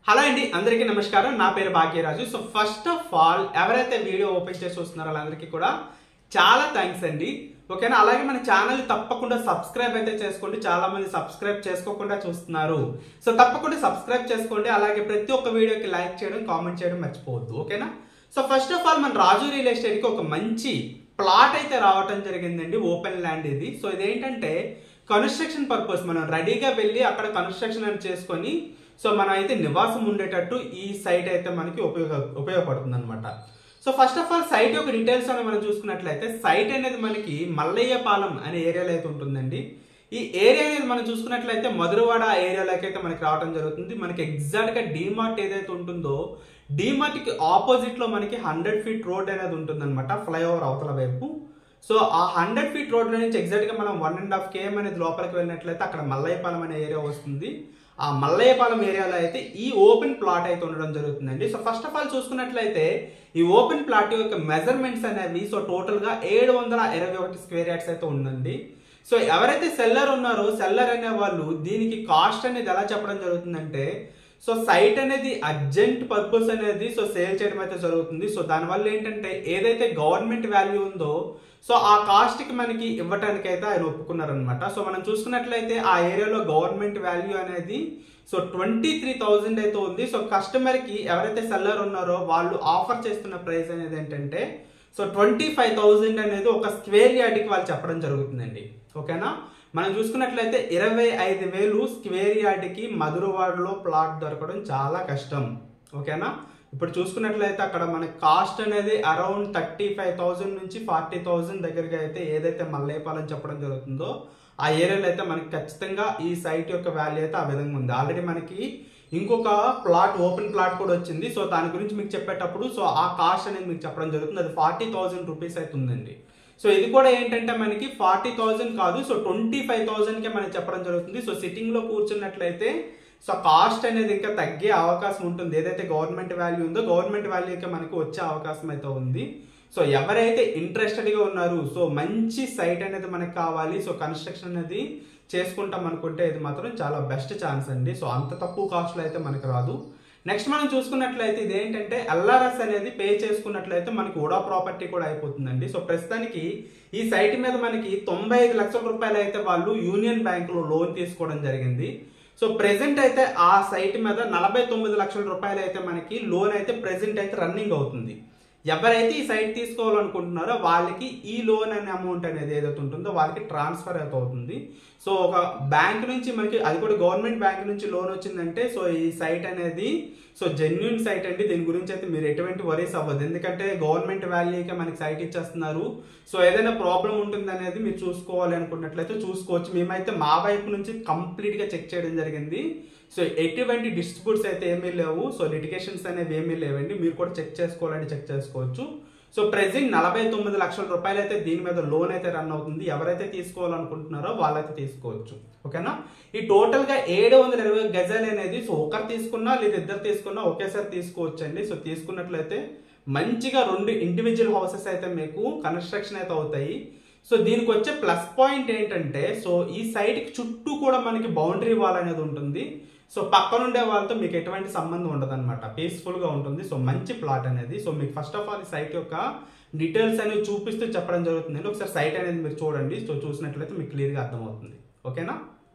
Hello అండి అందరికీ నమస్కారం నా పేరు Bhagyaraju so first of all ఎవరైతే వీడియో ఓపెన్ చేసి చూస్తున్నారో వాళ్ళందరికీ కూడా చాలా థ్యాంక్స్ అండి ఓకేనా అలాగే మన ఛానల్ తప్పకుండా సబ్స్క్రైబ్ అయితే చేసుకోండి చాలా మంది సబ్స్క్రైబ్ చేసుకోకుండా చూస్తున్నారు సో తప్పకుండా సబ్స్క్రైబ్ చేసుకోండి అలాగే ప్రతి ఒక్క వీడియోకి లైక్ చేయడం కామెంట్ చేయడం మర్చిపోవద్దు ఓకేనా సో ఫస్ట్ ఆఫ్ ఆల్ మన రాజు రియల్ ఎస్టేట్కి ఒక మంచి ప్లాట్ అయితే రావటం జరిగిందండి ఓపెన్ ల్యాండ్ ఇది సో ఇదేంటంటే కన్స్ట్రక్షన్ పర్పస్ మనం రెడీగా వెళ్ళి అక్కడ కన్స్ట్రక్షన్ అని చేసుకొని సో మనం అయితే నివాసం ఉండేటట్టు ఈ సైట్ అయితే మనకి ఉపయోగ ఉపయోగపడుతుంది అనమాట so first of all site యొక్క డీటెయిల్స్ అని మనం చూసుకున్నట్లయితే సైట్ అనేది మనకి మల్లయ్యపాలెం అనే ఏరియాలో అయితే ఉంటుందండి ఈ ఏరియా అనేది మనం చూసుకున్నట్లయితే మధురవాడ ఏరియాలోకి అయితే మనకి రావడం జరుగుతుంది మనకి ఎగ్జాక్ట్ గా డిమార్ట్ ఏదైతే ఉంటుందో డిమార్ట్ కి ఆపోజిట్ లో మనకి హండ్రెడ్ ఫీట్ రోడ్ అనేది ఉంటుంది అనమాట ఫ్లైఓవర్ అవతల వైపు సో ఆ హండ్రెడ్ ఫీట్ రోడ్ నుంచి ఎగ్జాక్ట్ గా మనం వన్ అండ్ హాఫ్ కేఎం అనేది లోపలికి వెళ్ళినట్లయితే అక్కడ మల్లయ్యపాలెం అనే ఏరియా వస్తుంది ఆ మల్లయ్యపాలెం ఏరియాలో అయితే ఈ ఓపెన్ ప్లాట్ అయితే ఉండడం జరుగుతుందండి సో ఫస్ట్ ఆఫ్ ఆల్ చూసుకున్నట్లయితే ఈ ఓపెన్ ప్లాట్ యొక్క మెజర్మెంట్స్ అనేవి సో టోటల్ గా ఏడు వందల ఇరవై ఒకటి స్క్వేర్ యార్డ్స్ అయితే ఉందండి సో ఎవరైతే సెల్లర్ ఉన్నారో సెల్లర్ అనే వాళ్ళు దీనికి కాస్ట్ అనేది ఎలా చెప్పడం జరుగుతుందంటే సో సైట్ అనేది అర్జెంట్ పర్పస్ అనేది సో సేల్ చేయడం అయితే జరుగుతుంది సో దానివల్ల ఏంటంటే ఏదైతే గవర్నమెంట్ వాల్యూ ఉందో సో ఆ కాస్ట్ కి మనకి ఇవ్వటానికి అయితే ఆయన ఒప్పుకున్నారనమాట సో మనం చూసుకున్నట్లయితే ఆ ఏరియాలో గవర్నమెంట్ వాల్యూ అనేది సో ట్వంటీ త్రీ థౌజండ్ అయితే ఉంది సో కస్టమర్ కి ఎవరైతే సెల్లర్ ఉన్నారో వాళ్ళు ఆఫర్ చేస్తున్న ప్రైస్ అనేది ఏంటంటే సో ట్వంటీ ఫైవ్ థౌజండ్ అనేది ఒక స్క్వేర్ యార్డ్కి వాళ్ళు చెప్పడం జరుగుతుందండి ఓకేనా మనం చూసుకున్నట్లయితే ఇరవై ఐదు వేలు స్క్వేర్ యార్డ్కి మధురవాడలో ప్లాట్ దొరకడం చాలా కష్టం ఓకేనా ఇప్పుడు చూసుకున్నట్లయితే అక్కడ మనకి కాస్ట్ అనేది అరౌండ్ థర్టీ ఫైవ్ థౌజండ్ నుంచి ఫార్టీ థౌజండ్ దగ్గరగా అయితే ఏదైతే మల్లేపాలెం చెప్పడం జరుగుతుందో ఆ ఏరియాలో అయితే మనకి ఖచ్చితంగా ఈ సైట్ యొక్క వాల్యూ అయితే ఆ విధంగా ఉంది ఆల్రెడీ మనకి ఇంకొక ప్లాట్ ఓపెన్ ప్లాట్ కూడా వచ్చింది సో దాని గురించి మీకు చెప్పేటప్పుడు సో ఆ కాస్ట్ అనేది మీకు చెప్పడం జరుగుతుంది అది ఫార్టీ థౌజండ్ రూపీస్ అయితే ఉందండి సో ఇది కూడా ఏంటంటే మనకి ఫార్టీ థౌజండ్ కాదు సో ట్వంటీ ఫైవ్ థౌజండ్కే మనకి చెప్పడం జరుగుతుంది సో సిట్టింగ్లో కూర్చున్నట్లయితే సో కాస్ట్ అనేది ఇంకా తగ్గే అవకాశం ఉంటుంది ఏదైతే గవర్నమెంట్ వాల్యూ ఉందో గవర్నమెంట్ వాల్యూకి మనకు వచ్చే అవకాశం అయితే ఉంది సో ఎవరైతే ఇంట్రెస్టెడ్గా ఉన్నారు సో మంచి సైట్ అనేది మనకు కావాలి సో కన్స్ట్రక్షన్ అనేది చేసుకుంటాం అనుకుంటే ఇది మాత్రం చాలా బెస్ట్ ఛాన్స్ అండి సో అంత తక్కువ కాస్ట్లో అయితే మనకు రాదు నెక్స్ట్ మనం చూసుకున్నట్లయితే ఇదేంటంటే ఎల్ఆర్ఎస్ అనేది పే చేసుకున్నట్లయితే మనకి ఓడా ప్రాపర్టీ కూడా అయిపోతుందండి సో ప్రస్తుతానికి ఈ సైట్ మీద మనకి తొంభై ఐదు లక్షల రూపాయలు అయితే వాళ్ళు యూనియన్ బ్యాంకులో లోన్ తీసుకోవడం జరిగింది సో ప్రెసెంట్ అయితే ఆ సైట్ మీద నలభై తొమ్మిది లక్షల రూపాయలు అయితే మనకి లోన్ అయితే ప్రెసెంట్ అయితే రన్నింగ్ అవుతుంది ఎవరైతే ఈ సైట్ తీసుకోవాలనుకుంటున్నారో వాళ్ళకి ఈ లోన్ అనే అమౌంట్ అనేది ఏదైతే ఉంటుందో వాళ్ళకి ట్రాన్స్ఫర్ అయితే అవుతుంది సో ఒక బ్యాంక్ నుంచి మనకి అది కూడా గవర్నమెంట్ బ్యాంక్ నుంచి లోన్ వచ్చిందంటే సో ఈ సైట్ అనేది సో జెన్యున్ సైట్ అండి దీని గురించి అయితే మీరు ఎటువంటి వరీస్ అవ్వదు ఎందుకంటే గవర్నమెంట్ వాల్యూకే మనకి సైట్ ఇచ్చేస్తున్నారు సో ఏదైనా ప్రాబ్లం ఉంటుంది అనేది మీరు చూసుకోవాలి అనుకున్నట్లయితే చూసుకోవచ్చు మేమైతే మా వైపు నుంచి కంప్లీట్గా చెక్ చేయడం జరిగింది సో ఎటువంటి డిస్ట్రిబ్యూట్స్ అయితే ఏమీ లేవు సో లిటిగేషన్స్ అనేవి ఏమీ లేవండి మీరు కూడా చెక్ చేసుకోవాలంటే చెక్ చేసుకోవచ్చు సో ప్రెసెంట్ నలభై తొమ్మిది లక్షల రూపాయలు అయితే దీని మీద లోన్ అయితే రన్ అవుతుంది ఎవరైతే తీసుకోవాలనుకుంటున్నారో వాళ్ళైతే తీసుకోవచ్చు ఓకేనా ఈ టోటల్ గా ఏడు వందల ఇరవై గజాలు అనేది సో ఒకరు తీసుకున్నా లేదా ఇద్దరు తీసుకున్నా ఒకేసారి తీసుకోవచ్చు అండి సో తీసుకున్నట్లయితే మంచిగా రెండు ఇండివిజువల్ హౌసెస్ అయితే మీకు కన్స్ట్రక్షన్ అయితే అవుతాయి సో దీనికి వచ్చే ప్లస్ పాయింట్ ఏంటంటే సో ఈ సైట్కి చుట్టూ కూడా మనకి బౌండరీ వాల్ అనేది ఉంటుంది సో పక్కనుండే వాళ్ళతో మీకు ఎటువంటి సంబంధం ఉండదు అనమాట పీస్ఫుల్గా ఉంటుంది సో మంచి ప్లాట్ అనేది సో మీకు ఫస్ట్ ఆఫ్ ఆల్ ఈ సైట్ యొక్క డీటెయిల్స్ అనేవి చూపిస్తూ చెప్పడం జరుగుతుంది ఒకసారి సైట్ అనేది మీరు చూడండి సో చూసినట్లయితే మీకు క్లియర్గా అర్థమవుతుంది ఓకేనా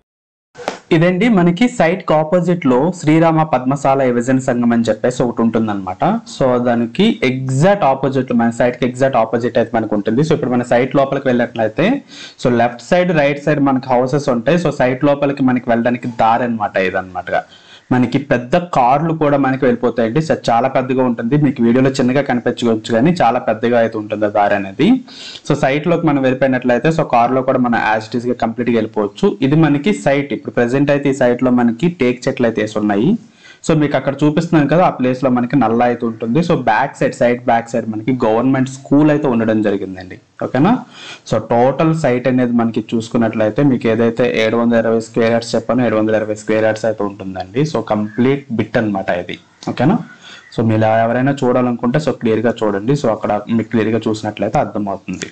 ఇదండి మనకి సైట్ కి ఆపోజిట్ లో శ్రీరామ పద్మశాల యువజన సంఘం అని చెప్పేసి ఒకటి ఉంటుంది అనమాట సో దానికి ఎగ్జాక్ట్ ఆపోజిట్ మన సైట్ కి ఎగ్జాక్ట్ ఆపోజిట్ అయితే మనకు ఉంటుంది సో ఇప్పుడు మన సైట్ లోపలికి వెళ్ళినట్లయితే so left side right side మనకి హౌసెస్ ఉంటాయి సో సైట్ లోపలికి మనకి వెళ్ళడానికి దారి అనమాట ఇదన్నమాట మనకి పెద్ద కార్లు కూడా మనకి వెళ్ళిపోతాయండి సో చాలా పెద్దగా ఉంటుంది మీకు వీడియోలో చిన్నగా కనిపించవచ్చు కానీ చాలా పెద్దగా అయితే ఉంటుంది ఆ దారి అనేది సో సైట్ లోకి మనం వెళ్ళిపోయినట్లయితే సో కార్ లో కూడా మనం యాజ్ ఇట్ ఈస్ గా కంప్లీట్ గా వెళ్ళిపోవచ్చు ఇది మనకి సైట్ ఇప్పుడు ప్రెసెంట్ అయితే ఈ సైట్ లో మనకి టేక్ చెట్లు అయితే వేసి ఉన్నాయి సో మీకు అక్కడ చూపిస్తున్నాను కదా ఆ ప్లేస్ లో మనకి నల్ల అయితే ఉంటుంది so back side side back side మనకి గవర్నమెంట్ స్కూల్ అయితే ఉండడం జరిగిందండి ఓకేనా సో టోటల్ సైట్ అనేది మనకి చూసుకున్నట్లయితే మీకు ఏదైతే ఏడు వందల ఇరవై స్క్వేర్ యార్డ్స్ చెప్పానో ఏడు వందల ఇరవై స్క్వేర్ యార్డ్స్ అయితే ఉంటుందండి సో కంప్లీట్ బిట్ అన్నమాట ఇది ఓకేనా సో మీరు ఎవరైనా చూడాలనుకుంటే సో క్లియర్ గా చూడండి సో అక్కడ మీకు క్లియర్ గా చూసినట్లయితే అర్థమవుతుంది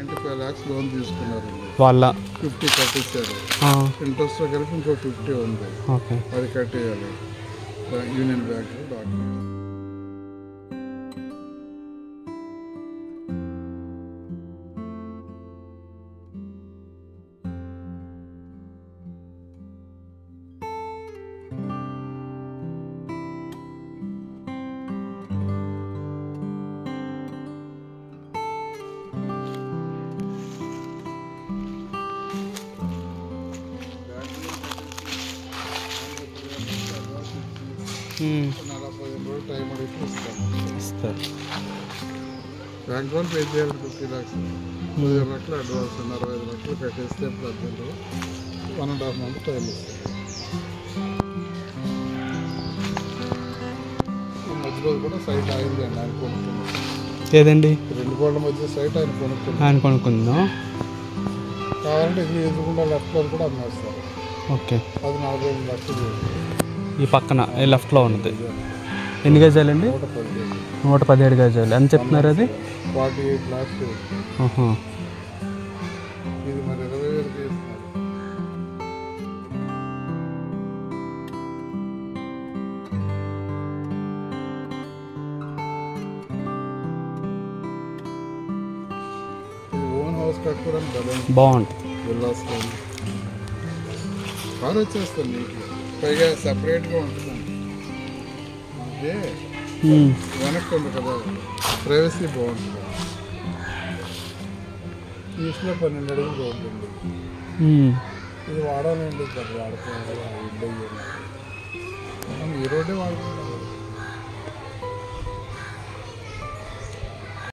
నైంటీ ఫైవ్ ల్యాక్స్ లోన్ తీసుకున్నారండి వాళ్ళ ఫిఫ్టీ కట్టించారు ఆ, ఇంట్రెస్ట్ కలిపి ఇంకో ఫిఫ్టీ ఉంది ఓకే అది కట్టేయాలి bank- union bank documents um, నలభై ఐదు రోజులు టైం అడిగి ఇస్తాను ఇస్తారు బ్యాంక్ లోన్ పే చేయాలి ఫిఫ్టీ ల్యాక్స్ పదిహేను లక్షలు అడ్వాన్స్ అరవై ఐదు లక్షలు కట్టేస్తే present one and half month time ఇస్తారు ఈ మధ్యలో కూడా సైట్ అయింది అండి ఆయన కొనుక్కున్నాం ఏదండి రెండు కోళ్ళ మధ్య సైట్ ఆయన కొనుక్కున్నాం ఆయన కొనుక్కుందాం కావాలంటే ఇది ఎదుగుండా లెఫ్ట్ లో కూడా అమ్మేస్తారు ఓకే అది నలభై ఐదు లక్షలు ఈ పక్కన ఈ లెఫ్ట్లో ఉన్నది ఎన్ని గజాలండి నూట పదిహేను నూట పదిహేడు గజాలు ఎంత చెప్తున్నారు అది ఫార్టీ ఎయిట్ ల్యాక్స్ ఆహా. ఇది మరి ఇరవై వేలు చేస్తున్నారు ఇది ఓన్ హౌస్ కట్టుకోవడానికి బలం బాగుంటుంది విల్లాస్ కానీ కార్ వచ్చేస్తుంది నీట్గా పైగా సపరేట్గా ఉంటుందండి ఇదే ఉమ్, వెనక్కి ఉంది కదా ప్రైవసీ బాగుంటుంది ఈస్ట్లో పన్నెండు అడుగులు రోడ్డు ఉంది ఉమ్, ఇది వాడాలండి అది వాడుకోవాలి ఇల్లు అయ్యి ఉన్నాయి. మనం ఈ రోడ్డే వాడుకుంటాం